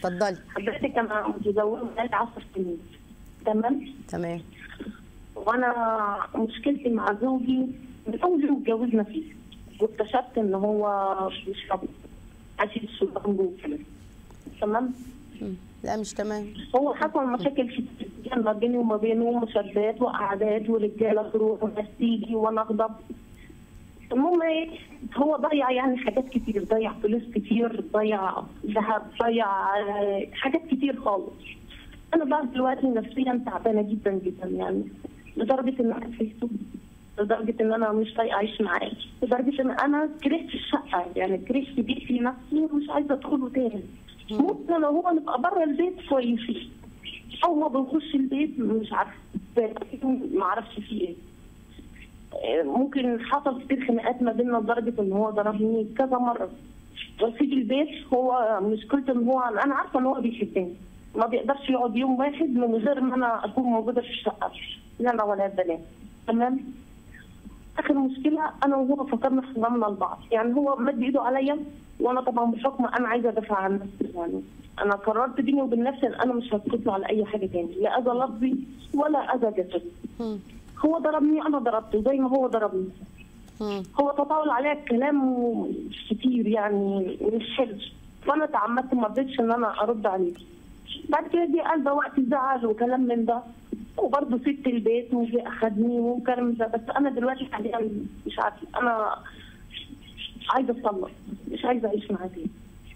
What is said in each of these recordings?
اتفضلي حضرتك انا متزوجه بقالي 10 سنين تمام تمام وانا مشكلتي مع زوجي من اول يوم اتجوزنا فيه واكتشفت ان هو بيشرب عشان الشرطان جوه كده تمام مم. لا مش تمام هو حصل مشاكل كتير ما بيني وما بينه مشادات وقعدات ورجاله تروح وناس تيجي وانا اغضب المهم ايه هو ضيع يعني حاجات كتير ضيع فلوس كتير ضيع ذهب ضيع آه، حاجات كتير خالص انا بقى دلوقتي نفسيا تعبانه جدا جدا يعني لدرجه ان انا كرهته لدرجه ان انا مش طايقه اعيش معاه لدرجه ان انا كرهت الشقه يعني كرهت بيتي نفسي ومش عايزه ادخله تاني ممكن لو هو نبقى بره البيت كويسين او هو بيخش البيت مش عارفه ما اعرفش فيه ايه آه، ممكن حصل كتير خناقات ما بيننا لدرجه ان هو ضربني كذا مره بس في البيت هو مشكلته ان هو انا عارفه ان هو بيحبني ما بيقدرش يقعد يوم واحد من غير ما انا اكون موجوده في الشقه لا انا ولا البنات تمام اخر مشكله انا وهو فكرنا في ضمن البعض يعني هو مد ايده عليا وانا طبعا بحكم انا عايزه ادافع عن نفسي يعني انا قررت بيني وبين نفسي ان انا مش هسكت له على اي حاجه تاني لا اذى لفظي ولا اذى جسدي مم. هو ضربني انا ضربته زي ما هو ضربني مم. هو تطاول عليا الكلام كتير يعني مش حلو فانا تعمدت ما رضيتش ان انا ارد عليه بعد كده جه قال ده وقت زعل وكلام من ده وبرضه سبت البيت وجي اخدني وكلام من ده بس انا دلوقتي حاليا مش عارفه انا عايزه اتصلح مش عايزه اعيش معاه تاني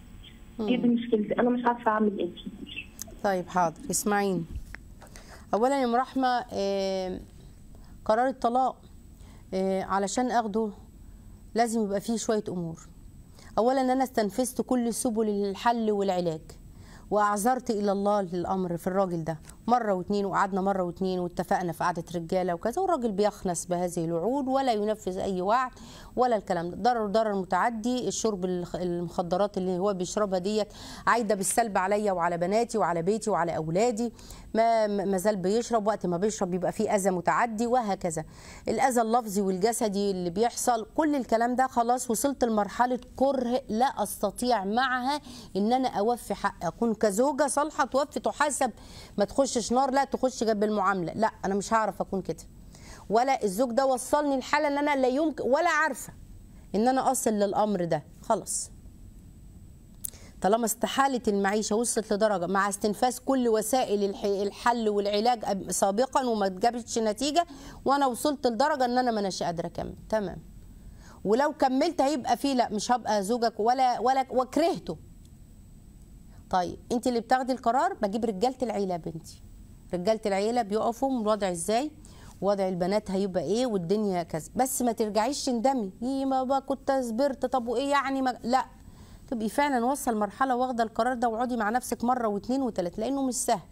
هي دي مشكلتي انا مش عارفه اعمل ايه طيب حاضر اسمعيني اولا يا ام رحمه آه، قرار الطلاق آه، علشان اخده لازم يبقى فيه شويه امور اولا انا استنفذت كل سبل الحل والعلاج واعذرت الى الله للامر في الراجل ده مره واتنين وقعدنا مره واتنين واتفقنا في قعده رجاله وكذا والراجل بيخنس بهذه الوعود ولا ينفذ اي وعد ولا الكلام ده ضرر ضرر متعدي الشرب الخ- المخدرات اللي هو بيشربها ديت عايده بالسلب عليا وعلى بناتي وعلى بيتي وعلى اولادي ما ما زال بيشرب وقت ما بيشرب بيبقى فيه اذى متعدي وهكذا الاذى اللفظي والجسدي اللي بيحصل كل الكلام ده خلاص وصلت لمرحله كره لا استطيع معها ان انا اوفي حق اكون كزوجه صالحه توفي تحاسب ما تخشش نار لا تخش جنب المعامله لا انا مش هعرف اكون كده ولا الزوج ده وصلني لحاله ان انا لا يمكن ولا عارفه ان انا اصل للامر ده خلاص طالما استحالت المعيشه وصلت لدرجه مع استنفاذ كل وسائل الح- الحل والعلاج أب- سابقا وما جابتش نتيجه وانا وصلت لدرجه ان انا ما اناش قادره اكمل تمام ولو كملت هيبقى فيه لا مش هبقى زوجك ولا ولا وكرهته طيب انت اللي بتاخدي القرار بجيب رجاله العيله يا بنتي رجاله العيله بيقفوا من الوضع ازاي وضع البنات هيبقى ايه والدنيا كذا بس ما ترجعيش تندمي ايه ما بقى كنت صبرت طب وايه يعني ما لا تبقي فعلا وصل مرحله واخده القرار ده واقعدي مع نفسك مره واثنين وثلاثه لانه مش سهل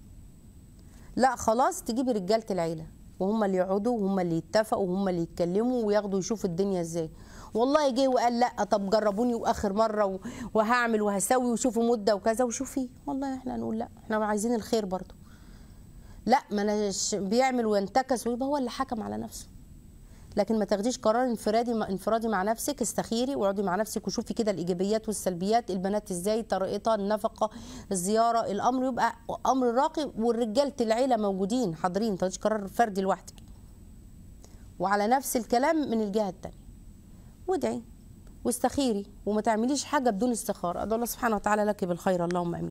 لا خلاص تجيبي رجاله العيله وهم اللي يقعدوا وهم اللي يتفقوا وهم اللي يتكلموا وياخدوا يشوفوا الدنيا ازاي والله جه وقال لا طب جربوني واخر مره و- وهعمل وهسوي وشوفوا مده وكذا وشوفي والله احنا نقول لا احنا عايزين الخير برضو لا ما أناش بيعمل وينتكس ويبقى هو اللي حكم على نفسه لكن ما تاخديش قرار انفرادي انفرادي مع نفسك استخيري واقعدي مع نفسك وشوفي كده الايجابيات والسلبيات البنات ازاي طريقتها النفقه الزياره الامر يبقى امر راقي والرجاله العيله موجودين حاضرين ما تاخديش قرار فردي لوحدك وعلى نفس الكلام من الجهه الثانيه وادعي واستخيري وما تعمليش حاجه بدون استخاره ادعو الله سبحانه وتعالى لك بالخير اللهم امين